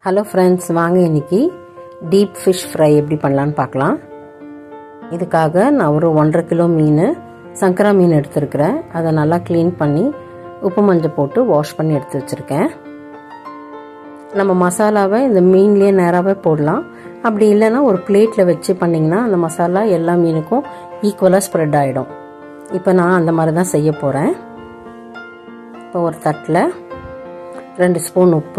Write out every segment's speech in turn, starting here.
hello friends வாங்க இன்னைக்கு deep fish fry எப்படி பண்ணலான்னு பார்க்கலாம் இதுக்காக நான் ஒரு ஒன்றரை கிலோ மீன் சங்கரா மீன் எடுத்துருக்கிறேன் அதை நல்லா க்ளீன் பண்ணி உப்பு மஞ்சள் போட்டு வாஷ் பண்ணி எடுத்து வச்சுருக்கேன் நம்ம மசாலாவை இந்த மீன்லேயே நேராகவே போடலாம் அப்படி இல்லைன்னா ஒரு பிளேட்டில் வச்சு பண்ணிங்கன்னா அந்த மசாலா எல்லா மீனுக்கும் ஈக்குவலாக ஸ்ப்ரெட் ஆகிடும் இப்போ நான் அந்த மாதிரி தான் செய்ய போகிறேன் இப்போ ஒரு தட்டில் ரெண்டு ஸ்பூன் உப்பு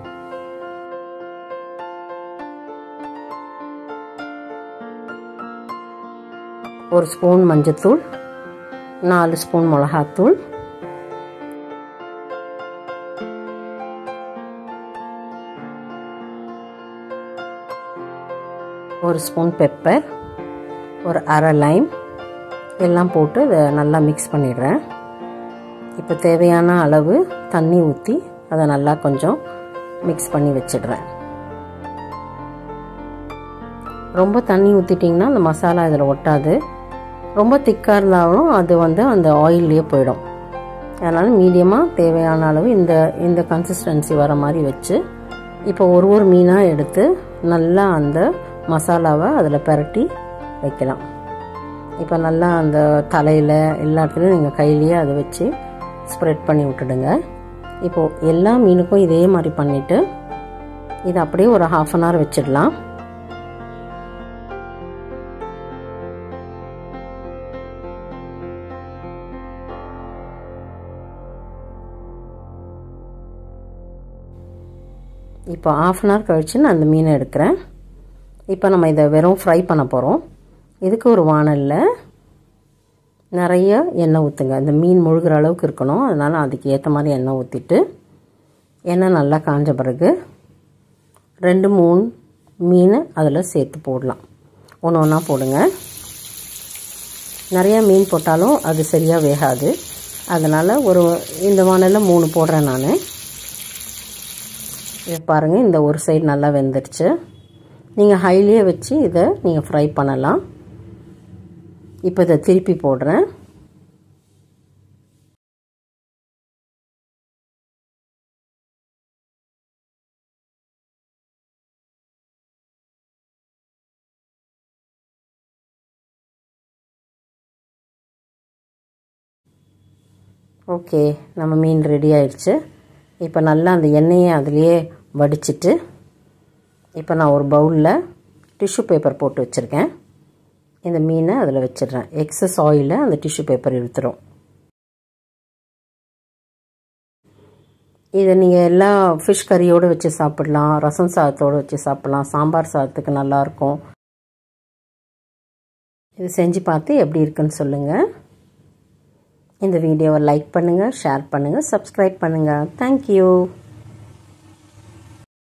ஒரு ஸ்பூன் மஞ்சத்தூள் நாலு ஸ்பூன் மிளகாத்தூள் ஒரு ஸ்பூன் பெப்பர் ஒரு அரை லைம் எல்லாம் போட்டு இதை நல்லா மிக்ஸ் பண்ணிடுறேன் இப்போ தேவையான அளவு தண்ணி ஊற்றி அதை நல்லா கொஞ்சம் மிக்ஸ் பண்ணி வச்சிடுறேன் ரொம்ப தண்ணி ஊற்றிட்டிங்கன்னா அந்த மசாலா இதில் ஒட்டாது ரொம்ப திக்காக இருந்தாலும் அது வந்து அந்த ஆயில்லையே போயிடும் அதனால் மீடியமாக தேவையான அளவு இந்த இந்த கன்சிஸ்டன்சி வர மாதிரி வச்சு இப்போ ஒரு ஒரு மீனாக எடுத்து நல்லா அந்த மசாலாவை அதில் பரட்டி வைக்கலாம் இப்போ நல்லா அந்த தலையில் எல்லா இடத்துலையும் நீங்கள் கையிலேயே அதை வச்சு ஸ்ப்ரெட் பண்ணி விட்டுடுங்க இப்போது எல்லா மீனுக்கும் இதே மாதிரி பண்ணிவிட்டு இதை அப்படியே ஒரு ஹாஃப் அன் ஹவர் வச்சிடலாம் இப்போ ஆஃப் அன் ஹவர் கழித்து நான் அந்த மீனை எடுக்கிறேன் இப்போ நம்ம இதை வெறும் ஃப்ரை பண்ண போகிறோம் இதுக்கு ஒரு வானலில் நிறைய எண்ணெய் ஊற்றுங்க இந்த மீன் முழுகிற அளவுக்கு இருக்கணும் அதனால் அதுக்கு ஏற்ற மாதிரி எண்ணெய் ஊற்றிட்டு எண்ணெய் நல்லா காஞ்ச பிறகு ரெண்டு மூணு மீன் அதில் சேர்த்து போடலாம் ஒன்று ஒன்றா போடுங்க நிறையா மீன் போட்டாலும் அது சரியாக வேகாது அதனால் ஒரு இந்த வானலில் மூணு போடுறேன் நான் இது பாருங்கள் இந்த ஒரு சைடு நல்லா வெந்துடுச்சு நீங்கள் ஹைலியே வச்சு இதை நீங்கள் ஃப்ரை பண்ணலாம் இப்போ இதை திருப்பி போடுறேன் ஓகே நம்ம மீன் ரெடி ஆயிடுச்சு இப்போ நல்லா அந்த எண்ணெயை அதுலேயே வடிச்சிட்டு இப்போ நான் ஒரு பவுலில் டிஷ்யூ பேப்பர் போட்டு வச்சுருக்கேன் இந்த மீனை அதில் வச்சிடுறேன் எக்ஸஸ் ஆயிலை அந்த டிஷ்யூ பேப்பர் இழுத்துரும் இதை நீங்கள் எல்லா ஃபிஷ் கறியோடு வச்சு சாப்பிட்லாம் ரசம் சாதத்தோடு வச்சு சாப்பிட்லாம் சாம்பார் சாதத்துக்கு நல்லாயிருக்கும் இது செஞ்சு பார்த்து எப்படி இருக்குன்னு சொல்லுங்கள் இந்த வீடியோவை லைக் பண்ணுங்கள் ஷேர் பண்ணுங்கள் சப்ஸ்கிரைப் பண்ணுங்கள் தேங்க்யூ